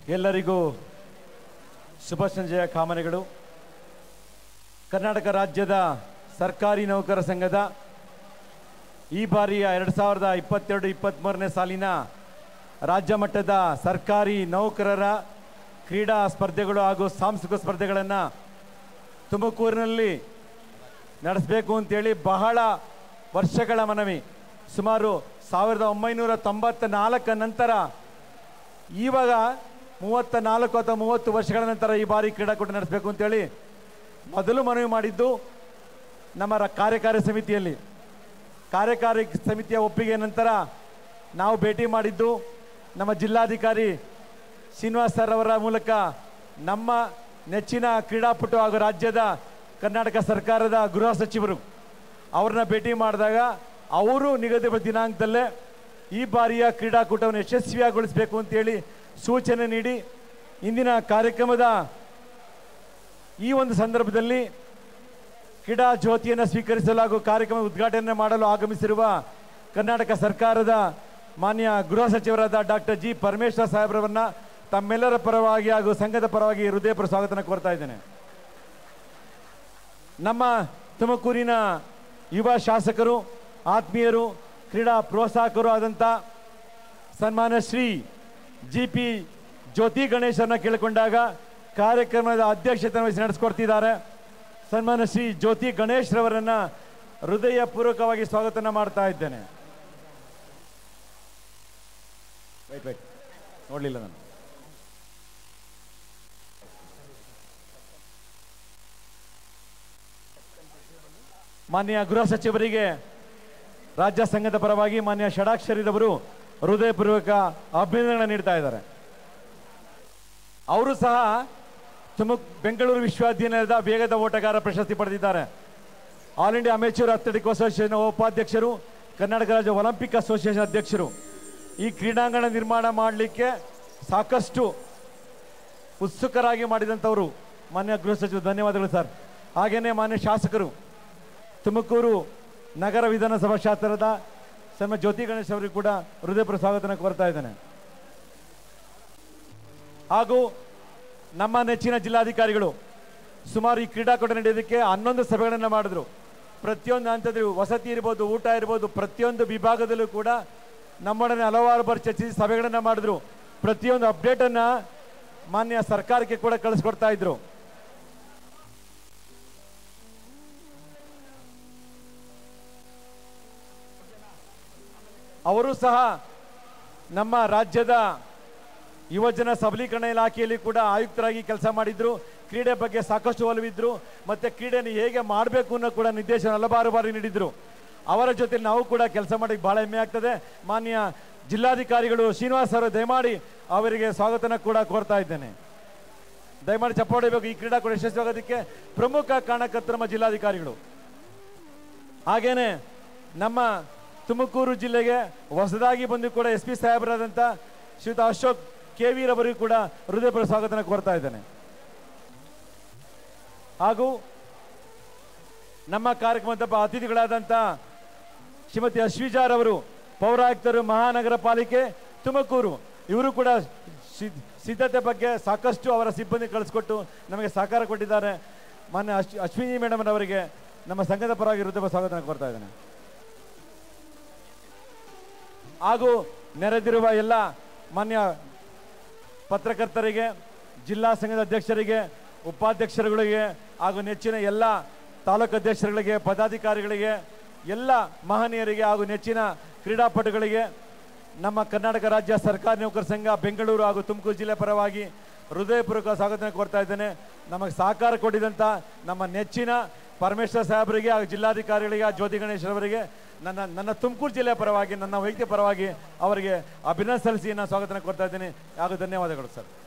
ಎಲ್ಲರಿಗೂ ಶುಭ ಸಂಜೆಯ ಕಾಮನೆಗಳು ಕರ್ನಾಟಕ ರಾಜ್ಯದ ಸರ್ಕಾರಿ ನೌಕರ ಸಂಘದ ಈ ಬಾರಿಯ ಎರಡು ಸಾವಿರದ ಇಪ್ಪತ್ತೆರಡು ಇಪ್ಪತ್ತ್ಮೂರನೇ ಸಾಲಿನ ರಾಜ್ಯ ಮಟ್ಟದ ಸರ್ಕಾರಿ ನೌಕರರ ಕ್ರೀಡಾ ಸ್ಪರ್ಧೆಗಳು ಹಾಗೂ ಸಾಂಸ್ಕೃತಿಕ ಸ್ಪರ್ಧೆಗಳನ್ನು ತುಮಕೂರಿನಲ್ಲಿ ನಡೆಸಬೇಕು ಅಂತೇಳಿ ಬಹಳ ವರ್ಷಗಳ ಮನವಿ ಸುಮಾರು ಸಾವಿರದ ಒಂಬೈನೂರ ತೊಂಬತ್ತ ನಾಲ್ಕರ ನಂತರ ಇವಾಗ ಮೂವತ್ತ ನಾಲ್ಕು ಅಥವಾ ಮೂವತ್ತು ವರ್ಷಗಳ ನಂತರ ಈ ಬಾರಿ ಕ್ರೀಡಾಕೂಟ ನಡೆಸಬೇಕು ಅಂತೇಳಿ ಮೊದಲು ಮನವಿ ಮಾಡಿದ್ದು ನಮ್ಮ ರ- ಕಾರ್ಯಕಾರಿ ಸಮಿತಿಯಲ್ಲಿ ಕಾರ್ಯಕಾರಿ ಸಮಿತಿಯ ಒಪ್ಪಿಗೆ ನಂತರ ನಾವು ಭೇಟಿ ಮಾಡಿದ್ದು ನಮ್ಮ ಜಿಲ್ಲಾಧಿಕಾರಿ ಶ್ರೀನಿವಾಸ್ ಸರ್ ಅವರ ಮೂಲಕ ನಮ್ಮ ನೆಚ್ಚಿನ ಕ್ರೀಡಾಪಟು ಹಾಗೂ ರಾಜ್ಯದ ಕರ್ನಾಟಕ ಸರ್ಕಾರದ ಗೃಹ ಸಚಿವರು ಅವ್ರನ್ನ ಭೇಟಿ ಮಾಡಿದಾಗ ಅವರು ನಿಗದಿತ ದಿನಾಂಕದಲ್ಲೇ ಈ ಬಾರಿಯ ಕ್ರೀಡಾಕೂಟವನ್ನು ಯಶಸ್ವಿಯಾಗೊಳಿಸಬೇಕು ಅಂತೇಳಿ ಸೂಚನೆ ನೀಡಿ ಇಂದಿನ ಕಾರ್ಯಕ್ರಮದ ಈ ಒಂದು ಸಂದರ್ಭದಲ್ಲಿ ಕ್ರೀಡಾ ಜ್ಯೋತಿಯನ್ನು ಸ್ವೀಕರಿಸಲು ಹಾಗೂ ಕಾರ್ಯಕ್ರಮ ಉದ್ಘಾಟನೆ ಮಾಡಲು ಆಗಮಿಸಿರುವ ಕರ್ನಾಟಕ ಸರ್ಕಾರದ ಮಾನ್ಯ ಗೃಹ ಸಚಿವರಾದ ಡಾಕ್ಟರ್ ಜಿ ಪರಮೇಶ್ವರ ಸಾಹೇಬ್ರವನ್ನ ತಮ್ಮೆಲ್ಲರ ಪರವಾಗಿ ಹಾಗೂ ಸಂಘದ ಪರವಾಗಿ ಹೃದಯಪೂರ್ವ ಸ್ವಾಗತನ ಕೋರ್ತಾ ಇದ್ದೇನೆ ನಮ್ಮ ತುಮಕೂರಿನ ಯುವ ಶಾಸಕರು ಆತ್ಮೀಯರು ಕ್ರೀಡಾ ಪ್ರೋತ್ಸಾಹಕರು ಆದಂಥ ಸನ್ಮಾನ್ಯ ಶ್ರೀ ಜಿ ಪಿ ಜ್ಯೋತಿ ಗಣೇಶರನ್ನ ಕೇಳಿಕೊಂಡಾಗ ಕಾರ್ಯಕ್ರಮದ ಅಧ್ಯಕ್ಷತೆ ವಹಿಸಿ ನಡೆಸ್ಕೊಡ್ತಿದ್ದಾರೆ ಸನ್ಮಾನ್ಯ ಶ್ರೀ ಜ್ಯೋತಿ ಗಣೇಶ್ರವರನ್ನ ಹೃದಯಪೂರ್ವಕವಾಗಿ ಸ್ವಾಗತನ ಮಾಡ್ತಾ ಇದ್ದೇನೆ ವೈಟ್ ವೈಟ್ ನೋಡಲಿಲ್ಲ ನಾನು ಮಾನ್ಯ ಗೃಹ ಸಚಿವರಿಗೆ ರಾಜ್ಯ ಸಂಘದ ಪರವಾಗಿ ಮಾನ್ಯ ಷಡಾಕ್ಷರಿರವರು ಹೃದಯಪೂರ್ವಕ ಅಭಿನಂದನೆ ನೀಡ್ತಾ ಇದ್ದಾರೆ ಅವರು ಸಹ ತುಮಕ್ ಬೆಂಗಳೂರು ವಿಶ್ವವಿದ್ಯಾನಿಲಯದ ವೇಗದ ಓಟಗಾರ ಪ್ರಶಸ್ತಿ ಪಡೆದಿದ್ದಾರೆ all India amateur athletic association ಉಪಾಧ್ಯಕ್ಷರು ಕರ್ನಾಟಕ ರಾಜ್ಯ ಒಲಿಂಪಿಕ್ ಅಸೋಸಿಯೇಷನ್ ಅಧ್ಯಕ್ಷರು ಈ ಕ್ರೀಡಾಂಗಣ ನಿರ್ಮಾಣ ಮಾಡಲಿಕ್ಕೆ ಸಾಕಷ್ಟು ಉತ್ಸುಕರಾಗಿ ಮಾಡಿದಂಥವರು ಮಾನ್ಯ ಗೃಹ ಸಚಿವರು ಧನ್ಯವಾದಗಳು ಸರ್ ಹಾಗೇನೆ ಮಾನ್ಯ ಶಾಸಕರು ತುಮಕೂರು ನಗರ ವಿಧಾನಸಭಾ ಶಾಸಕರಾದ ಸನ್ಮ ಜ್ಯೋತಿ ಗಣೇಶ್ ಅವರಿಗೂ ಕೂಡ ಹೃದಯಪೂರ್ವ ಸ್ವಾಗತನ ಕೋರ್ತಾ ಇದ್ದೇನೆ ಹಾಗೂ ನಮ್ಮ ನೆಚ್ಚಿನ ಜಿಲ್ಲಾಧಿಕಾರಿಗಳು ಸುಮಾರು ಈ ಕ್ರೀಡಾಕೂಟ ನಡೆಯೋದಕ್ಕೆ ಹನ್ನೊಂದು ಸಭೆಗಳನ್ನು ಮಾಡಿದ್ರು ಪ್ರತಿಯೊಂದು ಹಂತದಲ್ಲಿ ವಸತಿ ಇರ್ಬೋದು ಊಟ ಇರ್ಬೋದು ಪ್ರತಿಯೊಂದು ವಿಭಾಗದಲ್ಲೂ ಕೂಡ ನಮ್ಮೊಡನೆ ಹಲವಾರು ಬಾರಿ ಚರ್ಚಿಸಿ ಸಭೆಗಳನ್ನು ಮಾಡಿದ್ರು ಪ್ರತಿಯೊಂದು ಅಪ್ಡೇಟನ್ನು ಮಾನ್ಯ ಸರ್ಕಾರಕ್ಕೆ ಕೂಡ ಕಳಿಸ್ಕೊಡ್ತಾ ಇದ್ರು ಅವರು ಸಹ ನಮ್ಮ ರಾಜ್ಯದ ಯುವಜನ ಸಬಲೀಕರಣ ಇಲಾಖೆಯಲ್ಲಿ ಕೂಡ ಆಯುಕ್ತರಾಗಿ ಕೆಲಸ ಮಾಡಿದ್ರು ಕ್ರೀಡೆ ಬಗ್ಗೆ ಸಾಕಷ್ಟು ಒಲವಿದ್ರು ಮತ್ತೆ ಕ್ರೀಡೆಯನ್ನು ಹೇಗೆ ಮಾಡಬೇಕು ಅನ್ನೋ ಕೂಡ ನಿರ್ದೇಶನ ಹಲವಾರು ಬಾರಿ ನೀಡಿದ್ರು ಅವರ ಜೊತೆ ನಾವು ಕೂಡ ಕೆಲಸ ಮಾಡಿ ಬಹಳ ಹೆಮ್ಮೆ ಆಗ್ತದೆ ಮಾನ್ಯ ಜಿಲ್ಲಾಧಿಕಾರಿಗಳು ಶ್ರೀನಿವಾಸ್ ಅವರು ದಯಮಾಡಿ ಅವರಿಗೆ ಸ್ವಾಗತನ ಕೂಡ ಕೋರ್ತಾ ಇದ್ದೇನೆ ದಯಮಾಡಿ ಚಪ್ಪಾಳೆ ಬೇಕು ಈ ಕ್ರೀಡಾಕೂಟ ಯಶಸ್ವಿಯಾಗೋದಕ್ಕೆ ಪ್ರಮುಖ ಕಾರಣಕರ್ತರು ನಮ್ಮ ಜಿಲ್ಲಾಧಿಕಾರಿಗಳು ಹಾಗೇನೆ ನಮ್ಮ ತುಮಕೂರು ಜಿಲ್ಲೆಗೆ ಹೊಸದಾಗಿ ಬಂದು ಕೂಡ ಎಸ್ ಪಿ ಸಾಹೇಬರಾದಂಥ ಶ್ರೀಯುತ ಅಶೋಕ್ ಕೆ ರವರಿಗೂ ಕೂಡ ಹೃದಯಪೂರ್ವ ಸ್ವಾಗತನ ಕೋರ್ತಾ ಇದ್ದೇನೆ ಹಾಗೂ ನಮ್ಮ ಕಾರ್ಯಕ್ರಮದ ಪ- ಅತಿಥಿಗಳಾದಂಥ ಶ್ರೀಮತಿ ಅಶ್ವಿಜಾರ್ ಅವರು ಪೌರಾಯುಕ್ತರು ಮಹಾನಗರ ಪಾಲಿಕೆ ತುಮಕೂರು ಇವರು ಕೂಡ ಸಿದ್- ಸಿದ್ಧತೆ ಬಗ್ಗೆ ಸಾಕಷ್ಟು ಅವರ ಸಿಬ್ಬಂದಿ ಕಳಿಸ್ಕೊಟ್ಟು ನಮಗೆ ಸಹಕಾರ ಕೊಟ್ಟಿದ್ದಾರೆ ಮಾನ್ಯ ಅಶ್ ಅಶ್ವಿನಿ ಮೇಡಮ್ ಅವರಿಗೆ ನಮ್ಮ ಸಂಘದ ಪರವಾಗಿ ಹೃದಯ ಸ್ವಾಗತ ಕೊಡ್ತಾ ಇದ್ದೇನೆ ಹಾಗೂ ನೆರೆದಿರುವ ಎಲ್ಲ ಮಾನ್ಯ ಪತ್ರಕರ್ತರಿಗೆ ಜಿಲ್ಲಾ ಸಂಘದ ಅಧ್ಯಕ್ಷರಿಗೆ ಉಪಾಧ್ಯಕ್ಷರುಗಳಿಗೆ ಹಾಗೂ ನೆಚ್ಚಿನ ಎಲ್ಲ ತಾಲೂಕು ಅಧ್ಯಕ್ಷರುಗಳಿಗೆ ಪದಾಧಿಕಾರಿಗಳಿಗೆ ಎಲ್ಲ ಮಹನೀಯರಿಗೆ ಹಾಗೂ ನೆಚ್ಚಿನ ಕ್ರೀಡಾಪಟುಗಳಿಗೆ ನಮ್ಮ ಕರ್ನಾಟಕ ರಾಜ್ಯ ಸರ್ಕಾರಿ ನೌಕರ ಸಂಘ ಬೆಂಗಳೂರು ಹಾಗೂ ತುಮಕೂರು ಜಿಲ್ಲೆ ಪರವಾಗಿ ಹೃದಯಪೂರ್ವಕ ಸ್ವಾಗತ ಕೋರ್ತಾ ಇದ್ದೇನೆ ನಮಗೆ ಸಹಕಾರ ಕೊಟ್ಟಿದಂಥ ನಮ್ಮ ನೆಚ್ಚಿನ ಪರಮೇಶ್ವರ ಸಾಹೇಬರಿಗೆ ಹಾಗೂ ಜಿಲ್ಲಾಧಿಕಾರಿಗಳಿಗೆ ಹಾಗೂ ಜ್ಯೋತಿ ಗಣೇಶ್ ಅವರಿಗೆ ನನ್ನ ನನ್ನ ತುಮಕೂರು ಜಿಲ್ಲೆಯ ಪರವಾಗಿ ನನ್ನ ವೈದ್ಯ ಪರವಾಗಿ ಅವರಿಗೆ ಅಭಿನಂದನೆ ಸಲ್ಲಿಸಿ ನಾನು ಸ್ವಾಗತ ಕೋರ್ತಾ ಇದ್ದೇನೆ ಹಾಗೂ ಧನ್ಯವಾದಗಳು ಸರ್